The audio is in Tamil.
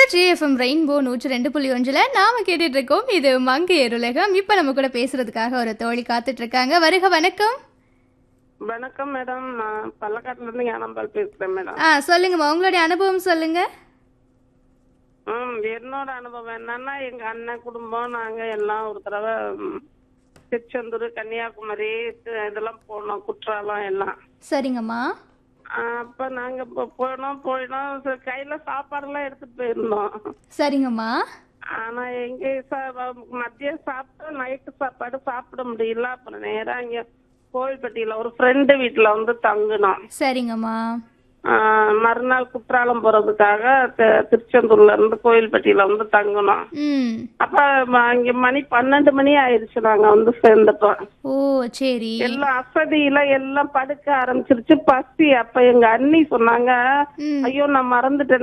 திருச்சி எஃப்எம் ரெயின்போ நூற்றி ரெண்டு புள்ளி ஒன்றில் நாம கேட்டுட்டு இருக்கோம் இது மங்கையர் உலகம் இப்போ நம்ம கூட பேசுறதுக்காக ஒரு தோழி காத்துட்டு இருக்காங்க வருக வணக்கம் வணக்கம் மேடம் நான் பல்லக்காட்டுல இருந்து ஞானம்பால் பேசுறேன் மேடம் ஆ சொல்லுங்கம்மா உங்களுடைய அனுபவம் சொல்லுங்க ம் என்னோட அனுபவம் என்னன்னா எங்க அண்ணன் குடும்பம் நாங்க எல்லாம் ஒரு தடவை ம், திருச்செந்தூர் கன்னியாகுமரி இது- இதெல்லாம் போனோம் குற்றாலம் எல்லாம் சரிங்கம்மா ஆ, அப்ப நாங்க போ- போனோம் போயினோம் சரி, கையில சாப்பாடெல்லாம் எடுத்துட்டு போயிருந்தோம் சரிங்கம்மா ஆனா எங்க சா- மதியம் சாப்பிட்டு நைட்டு சாப்பாடு சாப்பிட முடியல அப்புறம் நேரா இங்க கோவில்பட்டியில ஒரு ஃப்ரெண்டு வீட்டுல வந்து தங்கினோம் சரிங்கம்மா ஆஹ் மறுநாள் குற்றாலம் போறதுக்காக தி- திருச்செந்தூர்ல இருந்து கோயில்பட்டியில வந்து தங்கணும் ம் அப்ப ம- இங்க மணி பன்னெண்டு மணி ஆயிருச்சு நாங்க வந்து சேர்ந்துட்டோம் ஓ சரி எல்லாம் அசதியில எல்லாம் படுக்க ஆரம்பிச்சிருச்சு பசி அப்ப எங்க அண்ணி சொன்னாங்க ம் ஐயோ நான் மறந்துட்டேன்